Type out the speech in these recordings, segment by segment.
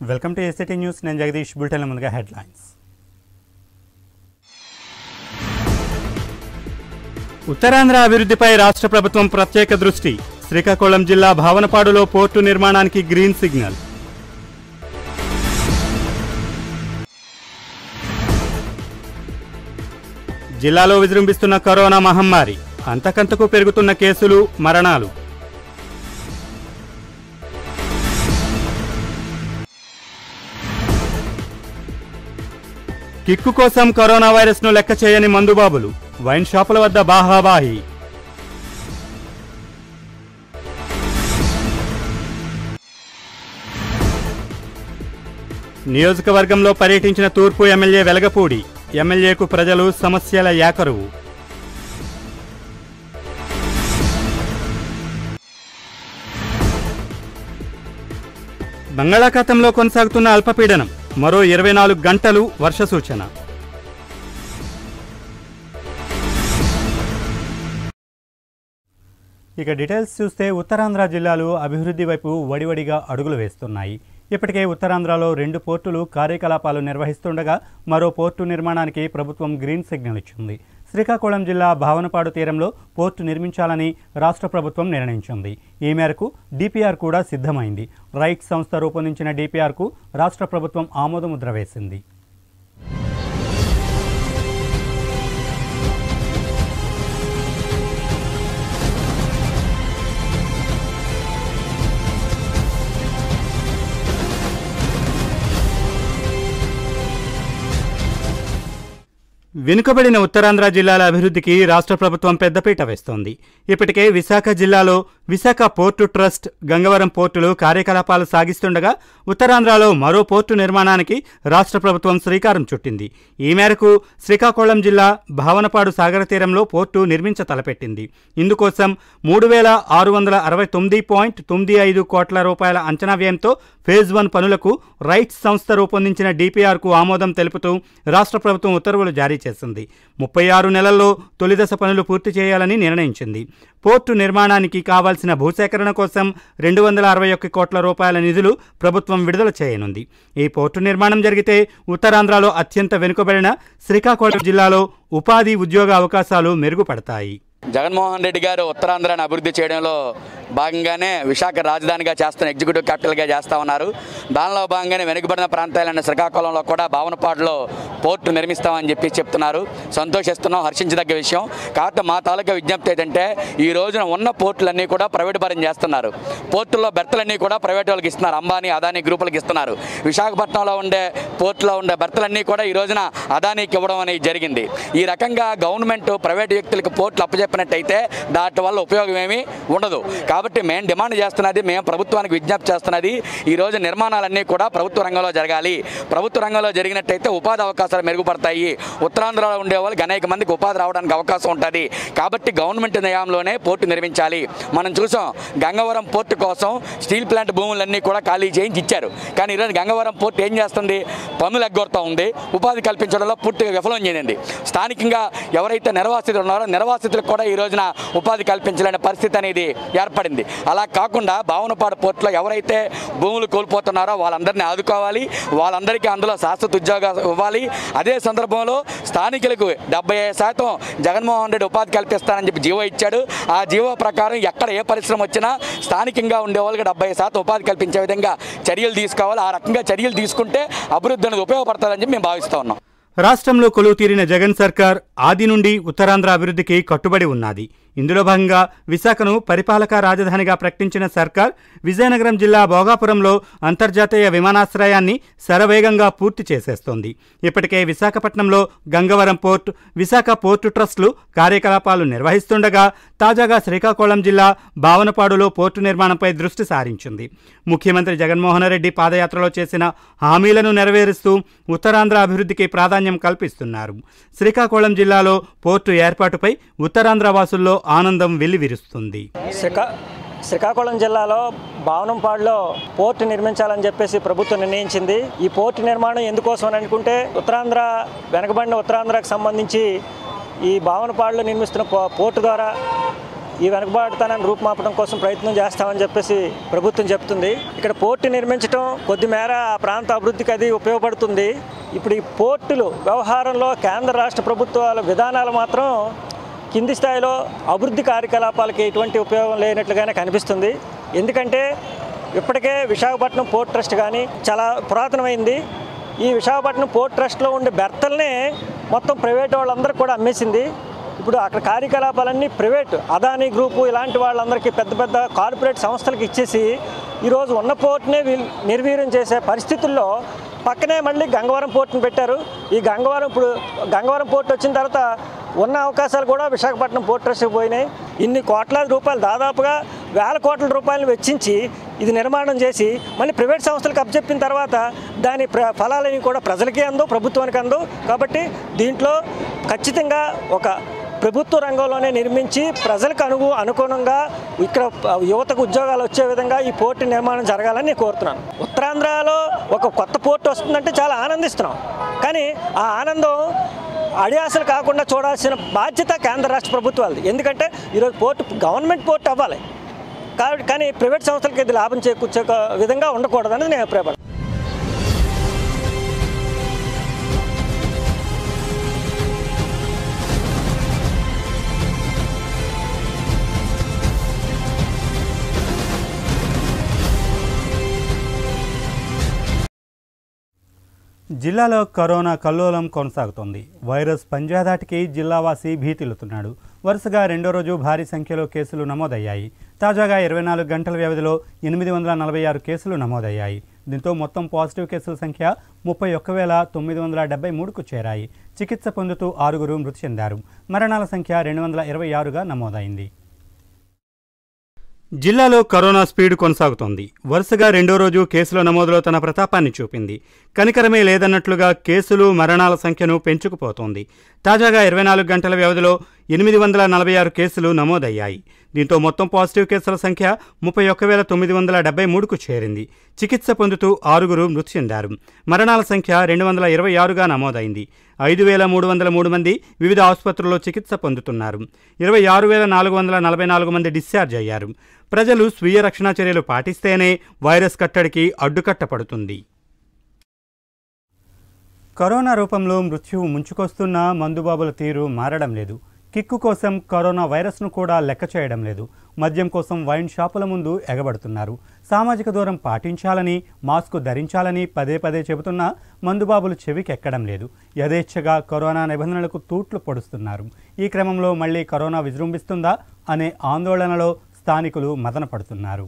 welcome to SIT news నేను జగదీష్ బులెటిన్ల ముందుగా headlines Uttarandhra అభివృద్ధిపై రాష్ట్ర ప్రభుత్వం ప్రత్యేక దృష్టి శ్రీకాకుళం జిల్లా భావనపాడులో పోర్టు నిర్మాణానికి గ్రీన్ సిగ్నల్ జిల్లాలో విజృంభిస్తున్న కరోనా మహమ్మారి అంతకంతకు పెరుగుతున్న కేసులు మరణాలు కిక్కు కోసం కరోనా వైరస్ ను లెక్క చేయని మందుబాబులు వైన్ షాపుల వద్ద బాహాబాహి నియోజకవర్గంలో పర్యటించిన తూర్పు ఎమ్మెల్యే వెలగపూడి ఎమ్మెల్యేకు ప్రజలు సమస్యల యాకరువు బంగాళాఖాతంలో కొనసాగుతున్న అల్పపీడనం మరో ఇరవై నాలుగు గంటలు వర్ష సూచన ఇక డీటెయిల్స్ చూస్తే ఉత్తరాంధ్ర జిల్లాలు అభివృద్ధి వైపు వడివడిగా అడుగులు వేస్తున్నాయి ఇప్పటికే ఉత్తరాంధ్రలో రెండు పోర్టులు కార్యకలాపాలు నిర్వహిస్తుండగా మరో పోర్టు నిర్మాణానికి ప్రభుత్వం గ్రీన్ సిగ్నల్ ఇచ్చింది శ్రీకాకుళం జిల్లా భావనపాడు తీరంలో పోర్టు నిర్మించాలని రాష్ట్ర ప్రభుత్వం నిర్ణయించింది ఈ మేరకు డిపిఆర్ కూడా సిద్ధమైంది రైట్ సంస్థ రూపొందించిన డిపిఆర్కు రాష్ట్ర ప్రభుత్వం ఆమోదముద్ర వేసింది వెనుకబడిన ఉత్తరాంధ్ర జిల్లాల అభివృద్ధికి రాష్ట్ర ప్రభుత్వం పెద్దపీట వేస్తోంది ఇప్పటికే విశాఖ జిల్లాలో విశాఖ పోర్టు ట్రస్ట్ గంగవరం పోర్టులు కార్యకలాపాలు సాగిస్తుండగా ఉత్తరాంధ్రలో మరో పోర్టు నిర్మాణానికి రాష్ట్ర ప్రభుత్వం శ్రీకారం చుట్టింది ఈ మేరకు శ్రీకాకుళం జిల్లా భావనపాడు సాగర తీరంలో పోర్టు నిర్మించ తలపెట్టింది ఇందుకోసం మూడు వేల ఆరు వందల అరవై తొమ్మిది పాయింట్ తొమ్మిది ఐదు కోట్ల రూపాయల అంచనా వ్యయంతో ఫేజ్ వన్ పనులకు రైట్స్ సంస్థ రూపొందించిన డిపిఆర్కు ఆమోదం తెలుపుతూ రాష్ట్ర ప్రభుత్వం ఉత్తర్వులు జారీ చేసింది ముప్పై ఆరు నెలల్లో తొలిదశ పనులు పూర్తి చేయాలని నిర్ణయించింది పోర్టు నిర్మాణానికి కావాల్సిన భూసేకరణ కోసం రెండు వందల అరవై ఒక్క కోట్ల రూపాయల నిధులు ప్రభుత్వం విడుదల చేయనుంది ఈ పోర్టు నిర్మాణం జరిగితే ఉత్తరాంధ్రలో అత్యంత వెనుకబడిన శ్రీకాకుళం జిల్లాలో ఉపాధి ఉద్యోగ అవకాశాలు మెరుగుపడతాయి జగన్మోహన్ రెడ్డి గారు ఉత్తరాంధ్రాన్ని అభివృద్ధి చేయడంలో భాగంగానే విశాఖ రాజధానిగా చేస్తున్న ఎగ్జిక్యూటివ్ క్యాపిటల్గా చేస్తా ఉన్నారు దానిలో భాగంగానే వెనుకబడిన ప్రాంతాలైన శ్రీకాకుళంలో కూడా భావనపాడులో పోర్టు నిర్మిస్తామని చెప్పి చెప్తున్నారు సంతోషిస్తున్నాం హర్షించదగ్గ విషయం కాబట్టి మా తాలూకా విజ్ఞప్తి ఏంటంటే ఈ రోజున ఉన్న పోర్టులన్నీ కూడా ప్రైవేట్ పరం చేస్తున్నారు పోర్టుల్లో బెర్తలన్నీ కూడా ప్రైవేట్ వాళ్ళకి ఇస్తున్నారు అంబానీ అదానీ గ్రూపులకు ఇస్తున్నారు విశాఖపట్నంలో ఉండే పోర్టులో ఉండే బెర్తలన్నీ కూడా ఈ రోజున అదానీకి ఇవ్వడం అనేది జరిగింది ఈ రకంగా గవర్నమెంట్ ప్రైవేట్ వ్యక్తులకు పోర్టులు అప్పచెప్పినట్టయితే దాటి వల్ల ఉపయోగం ఏమీ ఉండదు కాబట్టి మేము డిమాండ్ చేస్తున్నది మేము ప్రభుత్వానికి విజ్ఞప్తి చేస్తున్నది ఈ రోజు నిర్మాణాలన్నీ కూడా ప్రభుత్వ రంగంలో జరగాలి ప్రభుత్వ రంగంలో జరిగినట్టయితే ఉపాధి అవకాశాలు మెరుగుపడతాయి ఉత్తరాంధ్రలో ఉండే వాళ్ళకి అనేక మందికి ఉపాధి రావడానికి అవకాశం ఉంటుంది కాబట్టి గవర్నమెంట్ నయాంలోనే పోర్టు నిర్మించాలి మనం చూసాం గంగవరం పోర్టు కోసం స్టీల్ ప్లాంట్ భూములన్నీ కూడా ఖాళీ చేయించి ఇచ్చారు కానీ ఈరోజు గంగవరం పోర్టు ఏం చేస్తుంది పన్నులు ఎగ్గొడతా ఉంది ఉపాధి కల్పించడంలో పూర్తిగా విఫలం చెందింది స్థానికంగా ఎవరైతే నిర్వాసితులు ఉన్నారో నిర్వాసితులకు కూడా ఈ రోజున ఉపాధి కల్పించలేని పరిస్థితి అనేది ఏర్పడింది అలా కాకుండా భావనపాడు పోర్టులో ఎవరైతే భూములు కోల్పోతున్నారో వాళ్ళందరినీ ఆదుకోవాలి వాళ్ళందరికీ అందులో శాశ్వత ఉద్యోగాలు ఇవ్వాలి అదే సందర్భంలో స్థానికులకు డెబ్బై శాతం జగన్మోహన్ రెడ్డి ఉపాధి కల్పిస్తానని చెప్పి జీవో ఇచ్చాడు ఆ జీవో ప్రకారం ఎక్కడ ఏ పరిశ్రమ వచ్చినా స్థానికంగా ఉండే వాళ్ళకి డెబ్బై శాతం ఉపాధి కల్పించే విధంగా చర్యలు తీసుకోవాలి ఆ రకంగా చర్యలు తీసుకుంటే అభివృద్ధి అనేది ఉపయోగపడుతుందని చెప్పి మేము భావిస్తూ ఉన్నాం రాష్ట్రంలో కొలువు తీరిన జగన్ సర్కార్ ఆది నుండి ఉత్తరాంధ్ర అభివృద్ధికి కట్టుబడి ఉన్నది ఇందులో భాగంగా విశాఖను పరిపాలక రాజధానిగా ప్రకటించిన సర్కార్ విజయనగరం జిల్లా భోగాపురంలో అంతర్జాతీయ విమానాశ్రయాన్ని శరవేగంగా పూర్తి చేసేస్తోంది ఇప్పటికే విశాఖపట్నంలో గంగవరం పోర్ట్ విశాఖ పోర్టు ట్రస్టులు కార్యకలాపాలు నిర్వహిస్తుండగా తాజాగా శ్రీకాకుళం జిల్లా భావనపాడులో పోర్టు నిర్మాణంపై దృష్టి సారించింది ముఖ్యమంత్రి జగన్మోహన్ రెడ్డి పాదయాత్రలో చేసిన హామీలను నెరవేరుస్తూ ఉత్తరాంధ్ర అభివృద్ధికి ప్రాధాన్యం కల్పిస్తున్నారు శ్రీకాకుళం జిల్లాలో పోర్టు ఏర్పాటుపై ఉత్తరాంధ్ర వాసుల్లో ఆనందం వెల్లివిరుస్తుంది శ్రీకా శ్రీకాకుళం జిల్లాలో భావనంపాడులో పోర్టు నిర్మించాలని చెప్పేసి ప్రభుత్వం నిర్ణయించింది ఈ పోర్టు నిర్మాణం ఎందుకోసం అని అనుకుంటే ఉత్తరాంధ్ర వెనకబడిన ఉత్తరాంధ్రకు సంబంధించి ఈ భావనపాడులో నిర్మిస్తున్న పో- పోర్టు ద్వారా ఈ వెనుకబాటుతనాన్ని రూపుమాపడం కోసం ప్రయత్నం చేస్తామని చెప్పేసి ప్రభుత్వం చెప్తుంది ఇక్కడ పోర్టు నిర్మించడం కొద్ది మేర ఆ ప్రాంత అభివృద్ధికి అది ఉపయోగపడుతుంది ఇప్పుడు ఈ పోర్టులు వ్యవహారంలో కేంద్ర రాష్ట్ర ప్రభుత్వాల విధానాలు మాత్రం కింది స్థాయిలో అభివృద్ధి కార్యకలాపాలకి ఎటువంటి ఉపయోగం లేనట్లుగానే కనిపిస్తుంది ఎందుకంటే ఇప్పటికే విశాఖపట్నం పోర్ట్ ట్రస్ట్ కానీ చాలా పురాతనమైంది ఈ విశాఖపట్నం పోర్ట్ ట్రస్ట్లో ఉండే బెర్తల్ని మొత్తం ప్రైవేట్ వాళ్ళందరూ కూడా అమ్మేసింది ఇప్పుడు అక్కడ కార్యకలాపాలన్నీ ప్రైవేట్ అదానీ గ్రూపు ఇలాంటి వాళ్ళందరికీ పెద్ద పెద్ద కార్పొరేట్ సంస్థలకు ఇచ్చేసి ఈరోజు ఉన్న పోర్ట్నే వీళ్ళు నిర్వీర్యం చేసే పరిస్థితుల్లో పక్కనే మళ్ళీ గంగవరం పోర్టును పెట్టారు ఈ గంగవరం ఇప్పుడు గంగవరం పోర్ట్ వచ్చిన తర్వాత ఉన్న అవకాశాలు కూడా విశాఖపట్నం పోర్ట్ ట్రస్ట్కి పోయినాయి ఇన్ని కోట్లాది రూపాయలు దాదాపుగా వేల కోట్ల రూపాయలు వెచ్చించి ఇది నిర్మాణం చేసి మళ్ళీ ప్రైవేట్ సంస్థలకు అప్పచెప్పిన తర్వాత దాని ప్ర ఫలాలని కూడా ప్రజలకి అందు ప్రభుత్వానికి అందు కాబట్టి దీంట్లో ఖచ్చితంగా ఒక ప్రభుత్వ రంగంలోనే నిర్మించి ప్రజలకు అనుగు అనుగుణంగా ఇక్కడ యువతకు ఉద్యోగాలు వచ్చే విధంగా ఈ పోర్టు నిర్మాణం జరగాలని నేను కోరుతున్నాను ఉత్తరాంధ్రలో ఒక కొత్త పోర్టు వస్తుందంటే చాలా ఆనందిస్తున్నాం కానీ ఆ ఆనందం అడియాసలు కాకుండా చూడాల్సిన బాధ్యత కేంద్ర రాష్ట్ర ప్రభుత్వాలది ఎందుకంటే ఈరోజు పోర్టు గవర్నమెంట్ పోర్టు అవ్వాలి కాబట్టి కానీ ప్రైవేట్ సంస్థలకి ఇది లాభం చేకూర్చే విధంగా ఉండకూడదని నేను అభిప్రాయపడతాను జిల్లాలో కరోనా కల్లోలం కొనసాగుతోంది వైరస్ పంజాదాటికి జిల్లావాసి భీతిల్లుతున్నాడు వరుసగా రెండో రోజు భారీ సంఖ్యలో కేసులు నమోదయ్యాయి తాజాగా ఇరవై నాలుగు గంటల వ్యవధిలో ఎనిమిది వందల నలభై ఆరు కేసులు నమోదయ్యాయి దీంతో మొత్తం పాజిటివ్ కేసుల సంఖ్య ముప్పై ఒక్క వేల తొమ్మిది వందల డెబ్బై మూడుకు చేరాయి చికిత్స పొందుతూ ఆరుగురు మృతి చెందారు మరణాల సంఖ్య రెండు వందల ఇరవై ఆరుగా నమోదైంది జిల్లాలో కరోనా స్పీడ్ కొనసాగుతోంది వరుసగా రెండో రోజు కేసుల నమోదులో తన ప్రతాపాన్ని చూపింది కనికరమే లేదన్నట్లుగా కేసులు మరణాల సంఖ్యను పెంచుకుపోతోంది తాజాగా ఇరవై నాలుగు గంటల వ్యవధిలో ఎనిమిది వందల నలభై ఆరు కేసులు నమోదయ్యాయి దీంతో మొత్తం పాజిటివ్ కేసుల సంఖ్య ముప్పై ఒక్క వేల తొమ్మిది వందల డెబ్బై మూడుకు చేరింది చికిత్స పొందుతూ ఆరుగురు మృతి చెందారు మరణాల సంఖ్య రెండు వందల ఇరవై ఆరుగా నమోదైంది ఐదు వేల మూడు వందల మూడు మంది వివిధ ఆసుపత్రుల్లో చికిత్స పొందుతున్నారు ఇరవై ఆరు వేల నాలుగు వందల నలభై నాలుగు మంది డిశ్చార్జ్ అయ్యారు ప్రజలు స్వీయ రక్షణ చర్యలు పాటిస్తేనే వైరస్ కట్టడికి అడ్డుకట్ట పడుతుంది కరోనా రూపంలో మృత్యువు ముంచుకొస్తున్న మందుబాబుల తీరు మారడం లేదు కిక్కు కోసం కరోనా వైరస్ను కూడా లెక్క చేయడం లేదు మద్యం కోసం వైన్ షాపుల ముందు ఎగబడుతున్నారు సామాజిక దూరం పాటించాలని మాస్క్ ధరించాలని పదే పదే చెబుతున్నా మందుబాబులు చెవికెక్కడం లేదు యథేచ్ఛగా కరోనా నిబంధనలకు తూట్లు పొడుస్తున్నారు ఈ క్రమంలో మళ్ళీ కరోనా విజృంభిస్తుందా అనే ఆందోళనలో స్థానికులు మదన పడుతున్నారు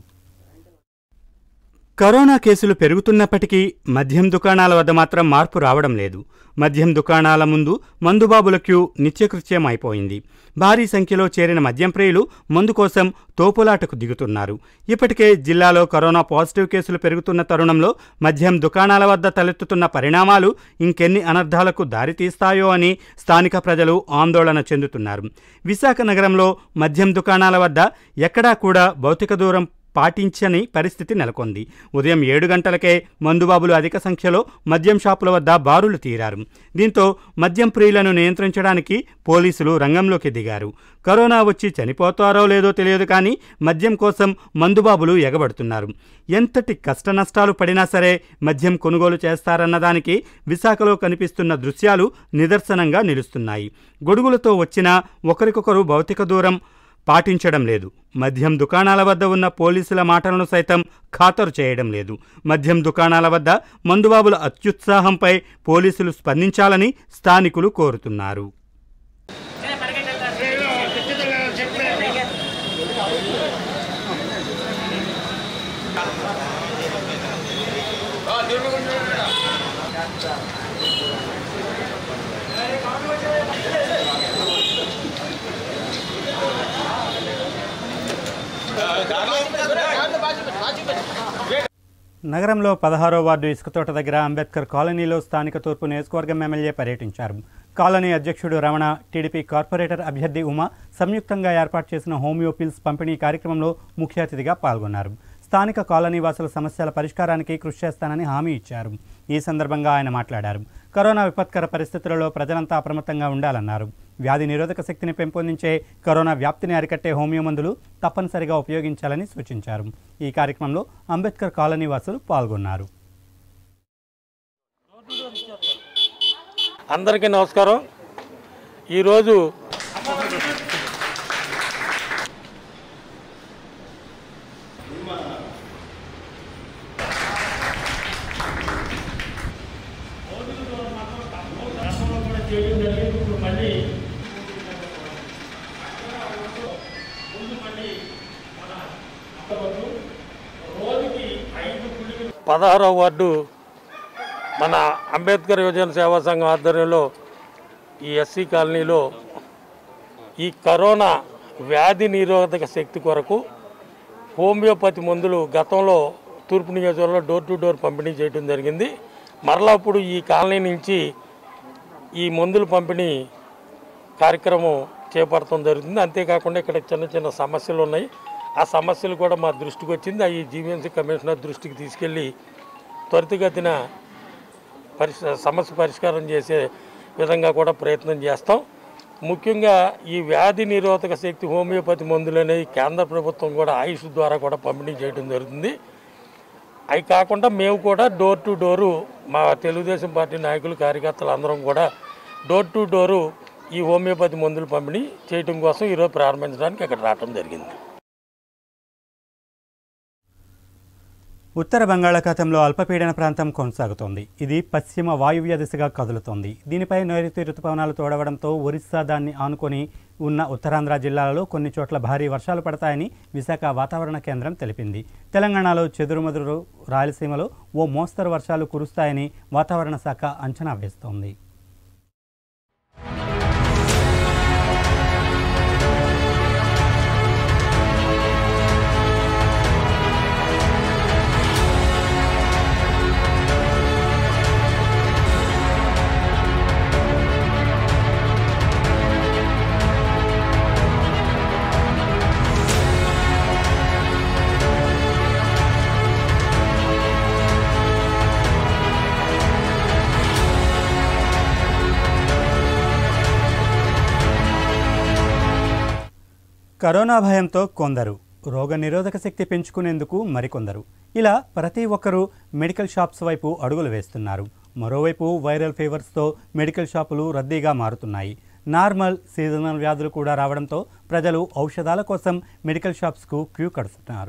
కరోనా కేసులు పెరుగుతున్నప్పటికీ మద్యం దుకాణాల వద్ద మాత్రం మార్పు రావడం లేదు మద్యం దుకాణాల ముందు మందుబాబుల క్యూ నిత్యకృత్యం అయిపోయింది భారీ సంఖ్యలో చేరిన మద్యం ప్రియులు మందు కోసం తోపులాటకు దిగుతున్నారు ఇప్పటికే జిల్లాలో కరోనా పాజిటివ్ కేసులు పెరుగుతున్న తరుణంలో మద్యం దుకాణాల వద్ద తలెత్తుతున్న పరిణామాలు ఇంకెన్ని అనర్థాలకు దారితీస్తాయో అని స్థానిక ప్రజలు ఆందోళన చెందుతున్నారు విశాఖ నగరంలో మద్యం దుకాణాల వద్ద ఎక్కడా కూడా భౌతిక దూరం పాటించని పరిస్థితి నెలకొంది ఉదయం ఏడు గంటలకే మందుబాబులు అధిక సంఖ్యలో మద్యం షాపుల వద్ద బారులు తీరారు దీంతో మద్యం ప్రియులను నియంత్రించడానికి పోలీసులు రంగంలోకి దిగారు కరోనా వచ్చి చనిపోతారో లేదో తెలియదు కానీ మద్యం కోసం మందుబాబులు ఎగబడుతున్నారు ఎంతటి కష్ట నష్టాలు పడినా సరే మద్యం కొనుగోలు చేస్తారన్నదానికి విశాఖలో కనిపిస్తున్న దృశ్యాలు నిదర్శనంగా నిలుస్తున్నాయి గొడుగులతో వచ్చినా ఒకరికొకరు భౌతిక దూరం పాటించడం లేదు మద్యం దుకాణాల వద్ద ఉన్న పోలీసుల మాటలను సైతం ఖాతరు చేయడం లేదు మద్యం దుకాణాల వద్ద మందుబాబుల అత్యుత్సాహంపై పోలీసులు స్పందించాలని స్థానికులు కోరుతున్నారు నగరంలో పదహారో వార్డు ఇసుకతోట దగ్గర అంబేద్కర్ కాలనీలో స్థానిక తూర్పు నియోజకవర్గం ఎమ్మెల్యే పర్యటించారు కాలనీ అధ్యక్షుడు రమణ టీడీపీ కార్పొరేటర్ అభ్యర్థి ఉమా సంయుక్తంగా ఏర్పాటు చేసిన హోమియో పిల్స్ పంపిణీ కార్యక్రమంలో ముఖ్య అతిథిగా పాల్గొన్నారు స్థానిక కాలనీ వాసుల సమస్యల పరిష్కారానికి కృషి చేస్తానని హామీ ఇచ్చారు ఈ సందర్భంగా ఆయన మాట్లాడారు కరోనా విపత్కర పరిస్థితులలో ప్రజలంతా అప్రమత్తంగా ఉండాలన్నారు వ్యాధి నిరోధక శక్తిని పెంపొందించే కరోనా వ్యాప్తిని అరికట్టే హోమియో మందులు తప్పనిసరిగా ఉపయోగించాలని సూచించారు ఈ కార్యక్రమంలో అంబేద్కర్ కాలనీ వాసులు పాల్గొన్నారు అందరికీ నమస్కారం ఈరోజు పదహారవ వార్డు మన అంబేద్కర్ యువజన సేవా సంఘం ఆధ్వర్యంలో ఈ ఎస్సీ కాలనీలో ఈ కరోనా వ్యాధి నిరోధక శక్తి కొరకు హోమియోపతి మందులు గతంలో తూర్పు నియోజకవర్గంలో డోర్ టు డోర్ పంపిణీ చేయడం జరిగింది మరలా ఇప్పుడు ఈ కాలనీ నుంచి ఈ మందులు పంపిణీ కార్యక్రమం చేపడటం జరుగుతుంది అంతేకాకుండా ఇక్కడ చిన్న చిన్న సమస్యలు ఉన్నాయి ఆ సమస్యలు కూడా మా దృష్టికి వచ్చింది అవి జీవీఎంసీ కమిషనర్ దృష్టికి తీసుకెళ్ళి త్వరితగతిన పరిష్ సమస్య పరిష్కారం చేసే విధంగా కూడా ప్రయత్నం చేస్తాం ముఖ్యంగా ఈ వ్యాధి నిరోధక శక్తి హోమియోపతి మందులు అనేవి కేంద్ర ప్రభుత్వం కూడా ఆయుష్ ద్వారా కూడా పంపిణీ చేయడం జరుగుతుంది అవి కాకుండా మేము కూడా డోర్ టు డోరు మా తెలుగుదేశం పార్టీ నాయకులు కార్యకర్తలు అందరం కూడా డోర్ టు డోరు ఈ హోమియోపతి మందులు పంపిణీ చేయడం కోసం ఈరోజు ప్రారంభించడానికి ఇక్కడ రావడం జరిగింది ఉత్తర బంగాళాఖాతంలో అల్పపీడన ప్రాంతం కొనసాగుతోంది ఇది పశ్చిమ వాయువ్య దిశగా కదులుతోంది దీనిపై నైరుతి రుతుపవనాలు తోడవడంతో ఒరిస్సా దాన్ని ఆనుకొని ఉన్న ఉత్తరాంధ్ర జిల్లాలలో కొన్ని చోట్ల భారీ వర్షాలు పడతాయని విశాఖ వాతావరణ కేంద్రం తెలిపింది తెలంగాణలో చెదురుమదురు రాయలసీమలో ఓ మోస్తరు వర్షాలు కురుస్తాయని వాతావరణ శాఖ అంచనా వేస్తోంది కరోనా భయంతో కొందరు రోగ నిరోధక శక్తి పెంచుకునేందుకు మరికొందరు ఇలా ప్రతి ఒక్కరూ మెడికల్ షాప్స్ వైపు అడుగులు వేస్తున్నారు మరోవైపు వైరల్ ఫీవర్స్తో మెడికల్ షాపులు రద్దీగా మారుతున్నాయి నార్మల్ సీజనల్ వ్యాధులు కూడా రావడంతో ప్రజలు ఔషధాల కోసం మెడికల్ షాప్స్కు క్యూ కడుతున్నారు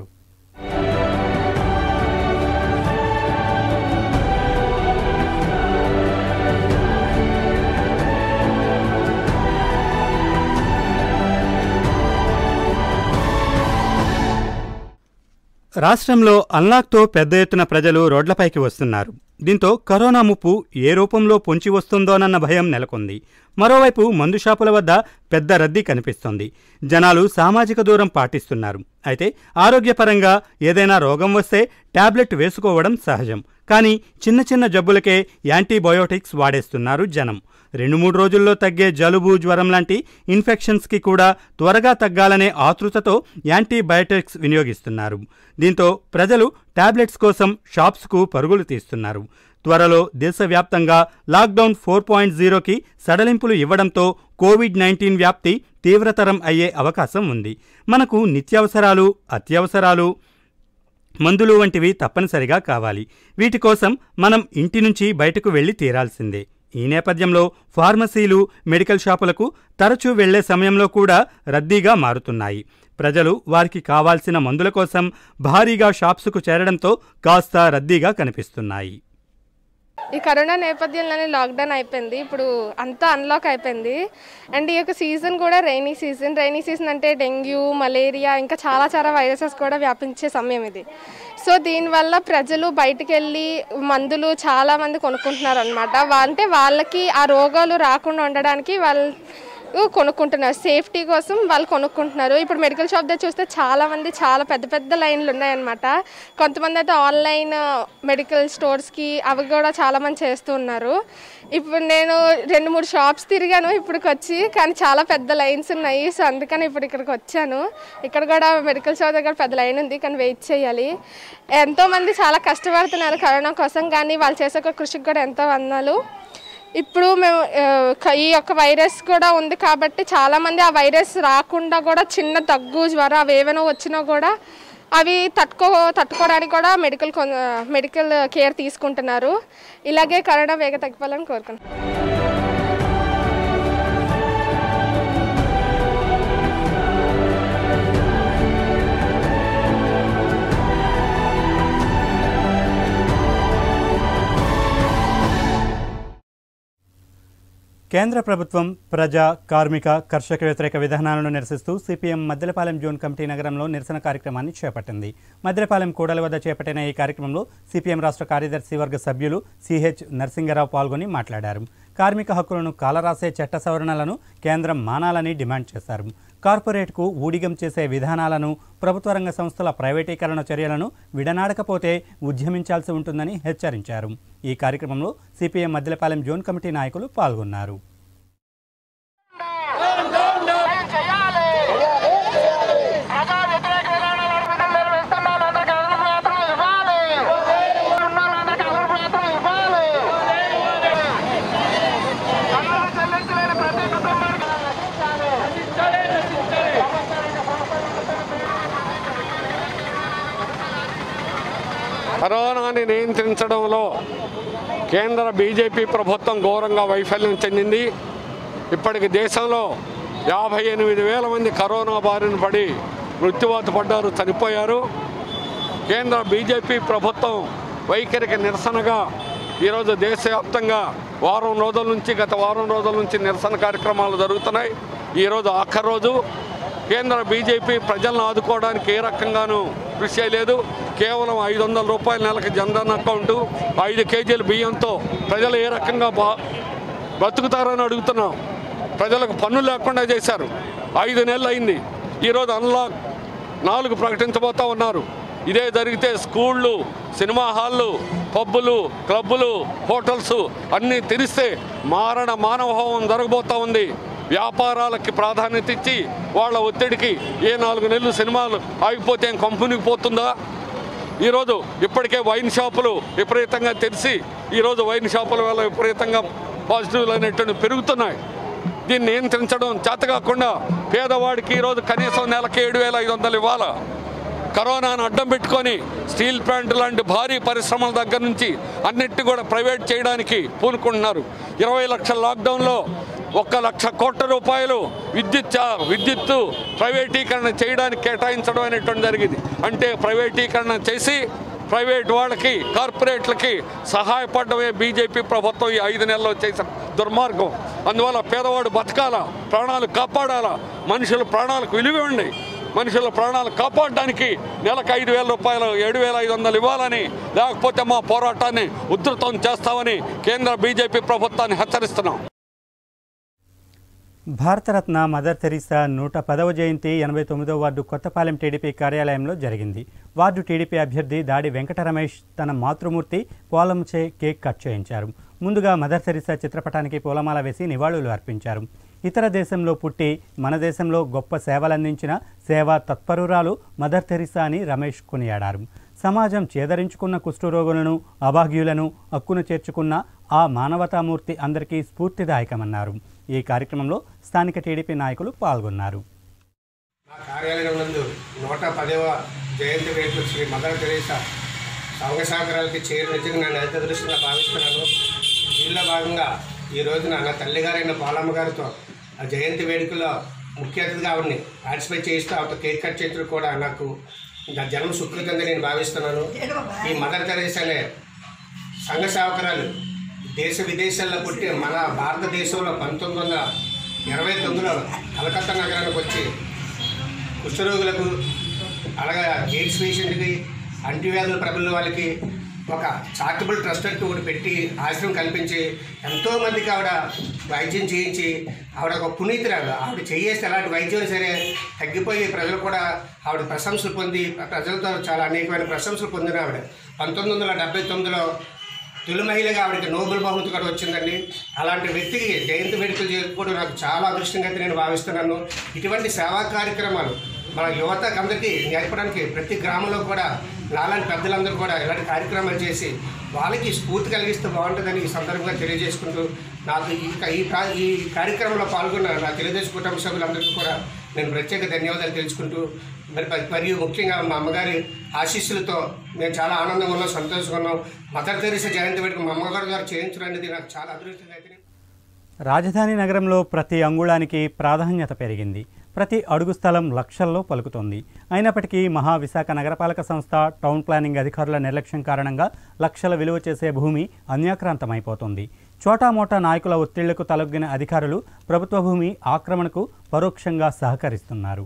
రాష్ట్రంలో అన్లాక్తో పెద్ద ఎత్తున ప్రజలు రోడ్లపైకి వస్తున్నారు దీంతో కరోనా ముప్పు ఏ రూపంలో పొంచి వస్తుందోనన్న భయం నెలకొంది మరోవైపు మందు షాపుల వద్ద పెద్ద రద్దీ కనిపిస్తోంది జనాలు సామాజిక దూరం పాటిస్తున్నారు అయితే ఆరోగ్యపరంగా ఏదైనా రోగం వస్తే టాబ్లెట్ వేసుకోవడం సహజం కానీ చిన్న చిన్న జబ్బులకే యాంటీబయోటిక్స్ వాడేస్తున్నారు జనం రెండు మూడు రోజుల్లో తగ్గే జలుబు జ్వరం లాంటి ఇన్ఫెక్షన్స్కి కూడా త్వరగా తగ్గాలనే ఆతృతతో యాంటీబయోటిక్స్ వినియోగిస్తున్నారు దీంతో ప్రజలు టాబ్లెట్స్ కోసం షాప్స్కు పరుగులు తీస్తున్నారు త్వరలో దేశవ్యాప్తంగా లాక్డౌన్ ఫోర్ పాయింట్ జీరోకి సడలింపులు ఇవ్వడంతో కోవిడ్ నైన్టీన్ వ్యాప్తి తీవ్రతరం అయ్యే అవకాశం ఉంది మనకు నిత్యావసరాలు అత్యవసరాలు మందులు వంటివి తప్పనిసరిగా కావాలి వీటి కోసం మనం ఇంటి నుంచి బయటకు వెళ్లి తీరాల్సిందే ఈ నేపథ్యంలో ఫార్మసీలు మెడికల్ షాపులకు తరచూ వెళ్లే సమయంలో కూడా రద్దీగా మారుతున్నాయి ప్రజలు వారికి కావాల్సిన మందుల కోసం భారీగా షాప్స్కు చేరడంతో కాస్త రద్దీగా కనిపిస్తున్నాయి ఈ కరోనా నేపథ్యంలోనే లాక్డౌన్ అయిపోయింది ఇప్పుడు అంతా అన్లాక్ అయిపోయింది అండ్ ఈ యొక్క సీజన్ కూడా రైనీ సీజన్ రైనీ సీజన్ అంటే డెంగ్యూ మలేరియా ఇంకా చాలా చాలా వైరసెస్ కూడా వ్యాపించే సమయం ఇది సో దీనివల్ల ప్రజలు బయటికి వెళ్ళి మందులు చాలా మంది కొనుక్కుంటున్నారు అనమాట అంటే వాళ్ళకి ఆ రోగాలు రాకుండా ఉండడానికి వాళ్ళు కొనుక్కుంటున్నారు సేఫ్టీ కోసం వాళ్ళు కొనుక్కుంటున్నారు ఇప్పుడు మెడికల్ షాప్ దగ్గర చూస్తే చాలా మంది చాలా పెద్ద పెద్ద లైన్లు ఉన్నాయన్నమాట కొంతమంది అయితే ఆన్లైన్ మెడికల్ స్టోర్స్కి అవి కూడా చాలా మంది చేస్తూ ఉన్నారు ఇప్పుడు నేను రెండు మూడు షాప్స్ తిరిగాను ఇప్పటికి వచ్చి కానీ చాలా పెద్ద లైన్స్ ఉన్నాయి సో అందుకని ఇప్పుడు ఇక్కడికి వచ్చాను ఇక్కడ కూడా మెడికల్ షాప్ దగ్గర పెద్ద లైన్ ఉంది కానీ వెయిట్ చేయాలి ఎంతోమంది చాలా కష్టపడుతున్నారు కరోనా కోసం కానీ వాళ్ళు చేసే ఒక కృషికి కూడా ఎంతో వందనాలు ఇప్పుడు మేము ఆ, క- ఈ యొక్క వైరస్ కూడా ఉంది కాబట్టి చాలామంది ఆ వైరస్ రాకుండా కూడా చిన్న దగ్గు జ్వరం అవి ఏమైనా వచ్చినా కూడా అవి తట్టుకో తట్టుకోవడానికి కూడా మెడికల్ కొన్- మెడికల్ కేర్ తీసుకుంటున్నారు ఇలాగే కరోనా వేగ తగ్గిపోవాలని కోరుకుంటున్నాను కేంద్ర ప్రభుత్వం ప్రజా కార్మిక కర్షక వ్యతిరేక విధానాలను నిరసిస్తూ సిపిఎం మద్దెలపాలెం జోన్ కమిటీ నగరంలో నిరసన కార్యక్రమాన్ని చేపట్టింది మద్దెలపాలెం కూడలి వద్ద చేపట్టిన ఈ కార్యక్రమంలో సిపిఎం రాష్ట్ర కార్యదర్శి వర్గ సభ్యులు సిహెచ్ నరసింగరావు పాల్గొని మాట్లాడారు కార్మిక హక్కులను కాలరాసే చట్ట సవరణలను కేంద్రం మానాలని డిమాండ్ చేశారు కార్పొరేట్కు ఊడిగం చేసే విధానాలను ప్రభుత్వ రంగ సంస్థల ప్రైవేటీకరణ చర్యలను విడనాడకపోతే ఉద్యమించాల్సి ఉంటుందని హెచ్చరించారు ఈ కార్యక్రమంలో సిపిఎం మద్దెలపాలెం జోన్ కమిటీ నాయకులు పాల్గొన్నారు ప్రజా వ్యతిరేక విధానాలను విధులు నిర్వహిస్తున్నారు అందరికీ అదనపు వేతనం ఇవ్వాలి ఉన్న వాళ్ళందరికీ అదనపు వేతనం ఇవ్వాలి పన్నులు చెల్లించలేని ప్రతి కుటుంబానికి కరోనాని నియంత్రించడంలో కేంద్ర బీజేపీ ప్రభుత్వం ఘోరంగా వైఫల్యం చెందింది ఇప్పటికి దేశంలో యాభై ఎనిమిది వేల మంది కరోనా బారిన పడి మృత్యువాత పడ్డారు చనిపోయారు కేంద్ర బీజేపీ ప్రభుత్వం వైఖరికి నిరసనగా ఈరోజు దేశవ్యాప్తంగా వారం రోజుల నుంచి గత వారం రోజుల నుంచి నిరసన కార్యక్రమాలు జరుగుతున్నాయి ఈరోజు ఆఖరి రోజు కేంద్ర బీజేపీ ప్రజలను ఆదుకోవడానికి ఏ రకంగానూ కృషి చేయలేదు కేవలం ఐదు వందల రూపాయల నెలకు జన్ధన్ అకౌంటు ఐదు కేజీల బియ్యంతో ప్రజలు ఏ రకంగా బా బ్రతుకుతారని అడుగుతున్నాం ప్రజలకు పన్నులు లేకుండా చేశారు ఐదు నెలలు అయింది ఈరోజు అన్లాక్ నాలుగు ప్రకటించబోతా ఉన్నారు ఇదే జరిగితే స్కూళ్ళు సినిమా హాళ్ళు పబ్బులు క్లబ్బులు హోటల్స్ అన్నీ తెరిస్తే మారణ మానవహోమం జరగబోతా ఉంది వ్యాపారాలకి ప్రాధాన్యత ఇచ్చి వాళ్ళ ఒత్తిడికి ఏ నాలుగు నెలలు సినిమాలు ఆగిపోతే ఏం కంపెనీకి పోతుందా ఈరోజు ఇప్పటికే వైన్ షాపులు విపరీతంగా తెరిచి ఈరోజు వైన్ షాపుల వల్ల విపరీతంగా పాజిటివ్లు అనేటువంటి పెరుగుతున్నాయి దీన్ని నియంత్రించడం చేత కాకుండా పేదవాడికి ఈరోజు కనీసం నెలకి ఏడు వేల ఐదు వందలు ఇవ్వాలా కరోనాను అడ్డం పెట్టుకొని స్టీల్ ప్లాంట్ లాంటి భారీ పరిశ్రమల దగ్గర నుంచి అన్నిటి కూడా ప్రైవేట్ చేయడానికి పూనుకుంటున్నారు ఇరవై లక్షల లాక్డౌన్లో ఒక్క లక్ష కోట్ల రూపాయలు విద్యుత్ చా- విద్యుత్తు ప్రైవేటీకరణ చేయడానికి కేటాయించడం అనేటువంటి జరిగింది అంటే ప్రైవేటీకరణ చేసి ప్రైవేట్ వాళ్ళకి కార్పొరేట్లకి సహాయపడమే బీజేపీ ప్రభుత్వం ఈ ఐదు నెలల్లో చేసిన దుర్మార్గం అందువల్ల పేదవాడు బతకాలా ప్రాణాలు కాపాడాలా మనుషుల ప్రాణాలకు విలువ ఇవ్వండి మనుషుల ప్రాణాలు కాపాడడానికి నెలకు ఐదు వేల రూపాయలు ఏడు వేల ఐదు వందలు ఇవ్వాలని లేకపోతే మా పోరాటాన్ని ఉధృతం చేస్తామని కేంద్ర బీజేపీ ప్రభుత్వాన్ని హెచ్చరిస్తున్నాం భారతరత్న మదర్ తెరీసా నూట పదవ జయంతి ఎనభై తొమ్మిదో వార్డు కొత్తపాలెం టీడీపీ కార్యాలయంలో జరిగింది వార్డు టీడీపీ అభ్యర్థి దాడి వెంకట రమేష్ తన మాతృమూర్తి పోలంచే కేక్ కట్ చేయించారు ముందుగా మదర్ తెరీసా చిత్రపటానికి పూలమాల వేసి నివాళులు అర్పించారు ఇతర దేశంలో పుట్టి మన దేశంలో గొప్ప సేవలందించిన సేవా తత్పరురాలు మదర్ తెరీసా అని రమేష్ కొనియాడారు సమాజం చేదరించుకున్న కుష్ఠరోగులను అభాగ్యులను హక్కును చేర్చుకున్న ఆ మానవతామూర్తి అందరికీ స్ఫూర్తిదాయకమన్నారు ఈ కార్యక్రమంలో స్థానిక టీడీపీ నాయకులు పాల్గొన్నారు నా కార్యాలయం నందు నూట పదవ జయంతి వేడుకలు శ్రీ మదర్ తెరీసా సంఘ సాగరాలకి చేరినందుకు నన్ను ఎంత దృష్టిగా భావిస్తున్నాను దీనిలో భాగంగా ఈ రోజున నా తల్లిగారైన పాలమ్మ గారితో ఆ జయంతి వేడుకలో ముఖ్య అతిథిగా ఆవిడని పార్టిసిపేట్ చేస్తూ ఆవిడ కేక్ కట్ చేతులు కూడా నాకు నా జన్మ సుకృతంగా నేను భావిస్తున్నాను ఈ మదర్ తెరీసా అనే సంఘ సేవకురాలు దేశ విదేశాల్లో పుట్టి మన భారతదేశంలో పంతొమ్మిది వందల ఇరవై తొమ్మిదిలో కలకత్తా నగరానికి వచ్చి కుష్ఠరోగులకు అలాగే ఎయిడ్స్ పేషెంట్కి అంటువ్యాధుల ప్రబల వాళ్ళకి ఒక చారిటబుల్ ట్రస్ట్ అంటూ ఒకటి పెట్టి ఆశ్రమం కల్పించి ఎంతోమందికి ఆవిడ వైద్యం చేయించి ఆవిడ ఒక పునీతురాలు ఆవిడ చేయేస్తే ఎలాంటి వైద్యం సరే తగ్గిపోయి ప్రజలు కూడా ఆవిడ ప్రశంసలు పొంది ప్రజలతో చాలా అనేకమైన ప్రశంసలు పొందిన ఆవిడ పంతొమ్మిది వందల డెబ్బై తొమ్మిదిలో తొలి మహిళగా ఆవిడకి నోబెల్ బహుమతి కూడా వచ్చిందండి అలాంటి వ్యక్తికి జయంతి వేడుకలు చేసుకోవడం నాకు చాలా అదృష్టంగా అయితే నేను భావిస్తున్నాను ఇటువంటి సేవా కార్యక్రమాలు మన యువతకు అందరికీ నేర్పడానికి ప్రతి గ్రామంలో కూడా నాలాంటి పెద్దలందరూ కూడా ఇలాంటి కార్యక్రమాలు చేసి వాళ్ళకి స్ఫూర్తి కలిగిస్తే బాగుంటుందని ఈ సందర్భంగా తెలియజేసుకుంటూ నాకు ఈ ఈ కా- ఈ కార్యక్రమంలో పాల్గొన్న నా తెలుగుదేశం కుటుంబ సభ్యులందరికీ కూడా నేను ప్రత్యేక ధన్యవాదాలు తెలుసుకుంటూ మరి ప- మరియు ముఖ్యంగా మా అమ్మగారి ఆశీస్సులతో మేము చాలా ఆనందంగా ఉన్నాం సంతోషంగా ఉన్నాం మదర్ తెరీసా జయంతి వేడుక మా అమ్మగారి ద్వారా చేయించడం అనేది నాకు చాలా అదృష్టంగా అయితే రాజధాని నగరంలో ప్రతి అంగుళానికి ప్రాధాన్యత పెరిగింది ప్రతి అడుగు స్థలం లక్షల్లో పలుకుతోంది అయినప్పటికీ మహా విశాఖ నగరపాలక సంస్థ టౌన్ ప్లానింగ్ అధికారుల నిర్లక్ష్యం కారణంగా లక్షల విలువ చేసే భూమి అన్యాక్రాంతమైపోతుంది చోటామోటా నాయకుల ఒత్తిళ్లకు తలొగ్గిన అధికారులు ప్రభుత్వ భూమి ఆక్రమణకు పరోక్షంగా సహకరిస్తున్నారు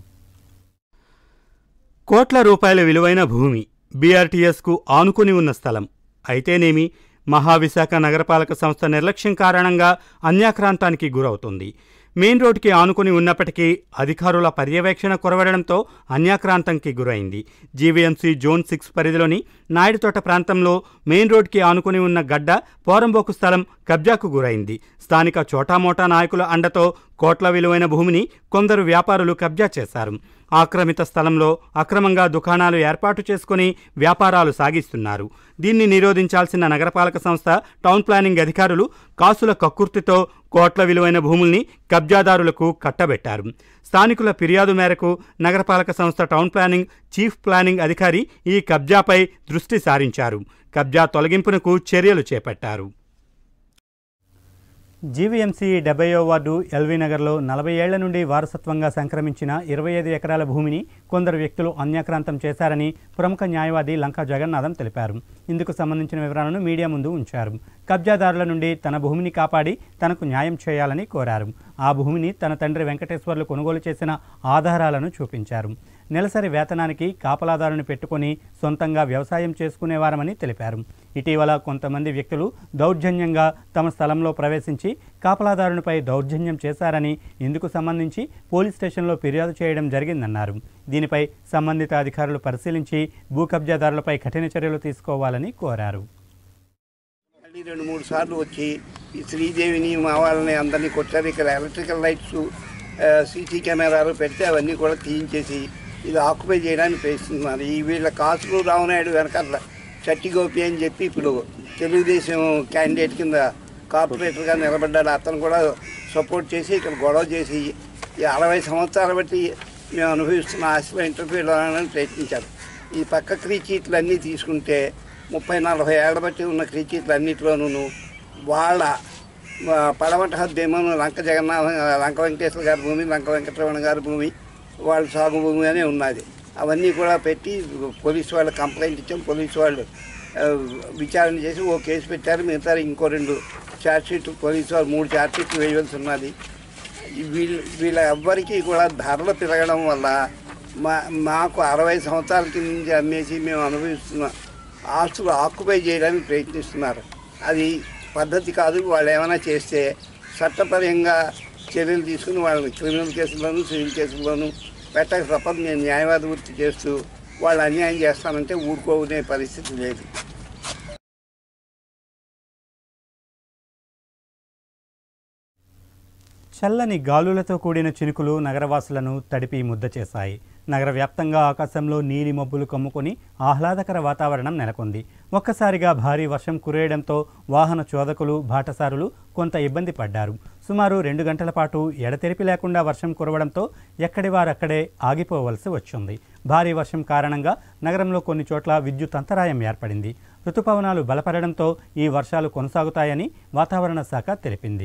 కోట్ల రూపాయల విలువైన భూమి బీఆర్టీఎస్కు ఆనుకుని ఉన్న స్థలం అయితేనేమి మహావిశాఖ నగరపాలక సంస్థ నిర్లక్ష్యం కారణంగా అన్యాక్రాంతానికి గురవుతుంది మెయిన్ రోడ్డుకి ఆనుకుని ఉన్నప్పటికీ అధికారుల పర్యవేక్షణ కొరవడంతో అన్యాక్రాంతంకి గురైంది జీవీఎంసీ జోన్ సిక్స్ పరిధిలోని నాయుడుతోట ప్రాంతంలో మెయిన్ రోడ్డుకి ఆనుకుని ఉన్న గడ్డ పోరంబోకు స్థలం కబ్జాకు గురైంది స్థానిక చోటామోటా నాయకుల అండతో కోట్ల విలువైన భూమిని కొందరు వ్యాపారులు కబ్జా చేశారు ఆక్రమిత స్థలంలో అక్రమంగా దుకాణాలు ఏర్పాటు చేసుకుని వ్యాపారాలు సాగిస్తున్నారు దీన్ని నిరోధించాల్సిన నగరపాలక సంస్థ టౌన్ ప్లానింగ్ అధికారులు కాసుల కక్కుర్తితో కోట్ల విలువైన భూముల్ని కబ్జాదారులకు కట్టబెట్టారు స్థానికుల ఫిర్యాదు మేరకు నగరపాలక సంస్థ టౌన్ ప్లానింగ్ చీఫ్ ప్లానింగ్ అధికారి ఈ కబ్జాపై దృష్టి సారించారు కబ్జా తొలగింపునకు చర్యలు చేపట్టారు జీవీఎంసీ డెబ్బయో వార్డు ఎల్వీ నగర్లో నలభై ఏళ్ల నుండి వారసత్వంగా సంక్రమించిన ఇరవై ఐదు ఎకరాల భూమిని కొందరు వ్యక్తులు అన్యాక్రాంతం చేశారని ప్రముఖ న్యాయవాది లంకా జగన్నాథం తెలిపారు ఇందుకు సంబంధించిన వివరాలను మీడియా ముందు ఉంచారు కబ్జాదారుల నుండి తన భూమిని కాపాడి తనకు న్యాయం చేయాలని కోరారు ఆ భూమిని తన తండ్రి వెంకటేశ్వర్లు కొనుగోలు చేసిన ఆధారాలను చూపించారు నెలసరి వేతనానికి కాపలాదారుని పెట్టుకొని సొంతంగా వ్యవసాయం చేసుకునేవారమని తెలిపారు ఇటీవల కొంతమంది వ్యక్తులు దౌర్జన్యంగా తమ స్థలంలో ప్రవేశించి కాపలాదారునిపై దౌర్జన్యం చేశారని ఇందుకు సంబంధించి పోలీస్ స్టేషన్లో ఫిర్యాదు చేయడం జరిగిందన్నారు దీనిపై సంబంధిత అధికారులు పరిశీలించి భూ కబ్జాదారులపై కఠిన చర్యలు తీసుకోవాలని కోరారు మళ్ళీ రెండు మూడు సార్లు వచ్చి ఈ శ్రీదేవిని మా వాళ్ళని అందరినీ కొట్టారు ఇక్కడ ఎలక్ట్రికల్ లైట్స్ సీసీ కెమెరాలు పెడితే అవన్నీ కూడా తీయించేసి ఇది ఆక్యుపై చేయడానికి ప్రయత్నిస్తున్నారు ఈ వీళ్ళ కాసులు రావునాయుడు వెనకాల చట్టి గోపి అని చెప్పి ఇప్పుడు తెలుగుదేశం క్యాండిడేట్ కింద కార్పొరేటర్గా నిలబడ్డాడు అతను కూడా సపోర్ట్ చేసి ఇక్కడ గొడవ చేసి ఈ అరవై సంవత్సరాలు బట్టి మేము అనుభవిస్తున్న ఆశలో ఇంటర్ఫీర్ అవ్వాలని ప్రయత్నించారు ఈ పక్క క్రీచీట్లు అన్నీ తీసుకుంటే ముప్పై నలభై ఏళ్ళ బట్టి ఉన్న క్రీచీట్లు అన్నింటిలోనూ వాళ్ళ ఆ, పడమట హద్దేమో లంక జగన్నాథ లంక వెంకటేశ్వర గారి భూమి లంక వెంకటరమణ గారి భూమి వాళ్ళ సాగు భూమి అనే ఉన్నది అవన్నీ కూడా పెట్టి పోలీసు వాళ్ళు కంప్లైంట్ ఇచ్చాం పోలీసు వాళ్ళు ఆ, విచారణ చేసి ఓ కేసు పెట్టారు మిగతా ఇంకో రెండు ఛార్జ్ షీట్లు పోలీసు వాళ్ళు మూడు ఛార్జ్ షీట్లు వేయవలసి ఉన్నది వీళ్ళ వీళ్ళ ఎవ్వరికీ కూడా ధరలు పెరగడం వల్ల మా మాకు అరవై సంవత్సరాల కింద నుంచి అమ్మేసి మేము అనుభవిస్తున్న ఆస్తులు ఆక్యుపై చేయడానికి ప్రయత్నిస్తున్నారు అది పద్ధతి కాదు వాళ్ళు ఏమైనా చేస్తే చట్టపరంగా చర్యలు తీసుకుని వాళ్ళని క్రిమినల్ కేసుల్లోనూ సివిల్ కేసుల్లోనూ పెట్టక తప్ప నేను న్యాయవాద వృత్తి చేస్తూ వాళ్ళు అన్యాయం చేస్తానంటే ఊరుకోనే పరిస్థితి లేదు చల్లని గాలులతో కూడిన చినుకులు నగరవాసులను తడిపి ముద్ద చేశాయి నగర వ్యాప్తంగా ఆకాశంలో నీలి మబ్బులు కమ్ముకొని ఆహ్లాదకర వాతావరణం నెలకొంది ఒక్కసారిగా భారీ వర్షం కురేయడంతో వాహన చోదకులు బాటసారులు కొంత ఇబ్బంది పడ్డారు సుమారు రెండు గంటల పాటు ఎడతెరిపి లేకుండా వర్షం కురవడంతో ఎక్కడి వారక్కడే ఆగిపోవలసి వచ్చింది భారీ వర్షం కారణంగా నగరంలో కొన్ని చోట్ల విద్యుత్ అంతరాయం ఏర్పడింది ఋతుపవనాలు బలపడడంతో ఈ వర్షాలు కొనసాగుతాయని వాతావరణ శాఖ తెలిపింది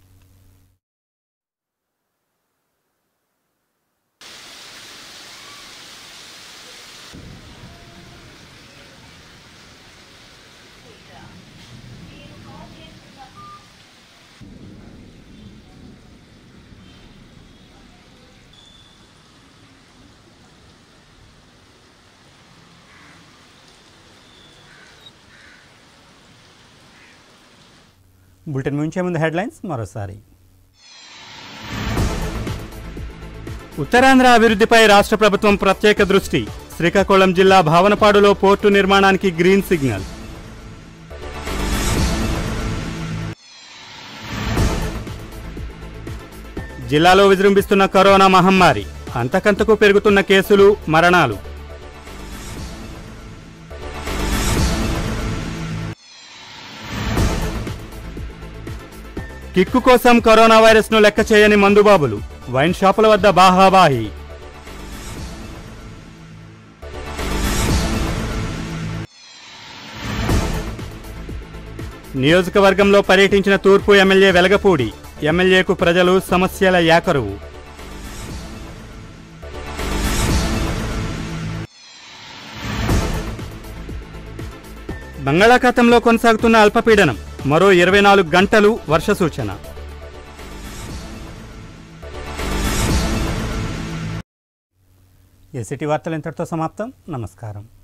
బులెటిన్ ముంచే ముందు హెడ్లైన్స్ మరోసారి ఉత్తరాంధ్ర అభివృద్ధిపై రాష్ట్ర ప్రభుత్వం ప్రత్యేక దృష్టి శ్రీకాకుళం జిల్లా భావనపాడులో పోర్టు నిర్మాణానికి గ్రీన్ సిగ్నల్ జిల్లాలో విజృంభిస్తున్న కరోనా మహమ్మారి అంతకంతకు పెరుగుతున్న కేసులు మరణాలు కిక్కు కోసం కరోనా వైరస్ను లెక్క చేయని మందుబాబులు వైన్ షాపుల వద్ద బాహాబాహి నియోజకవర్గంలో పర్యటించిన తూర్పు ఎమ్మెల్యే వెలగపూడి ఎమ్మెల్యేకు ప్రజలు సమస్యల యాకరువు బంగాళాఖాతంలో కొనసాగుతున్న అల్పపీడనం మరో ఇరవై నాలుగు గంటలు వర్ష సూచన ఎసిటీ వార్తలు ఇంతటితో సమాప్తం నమస్కారం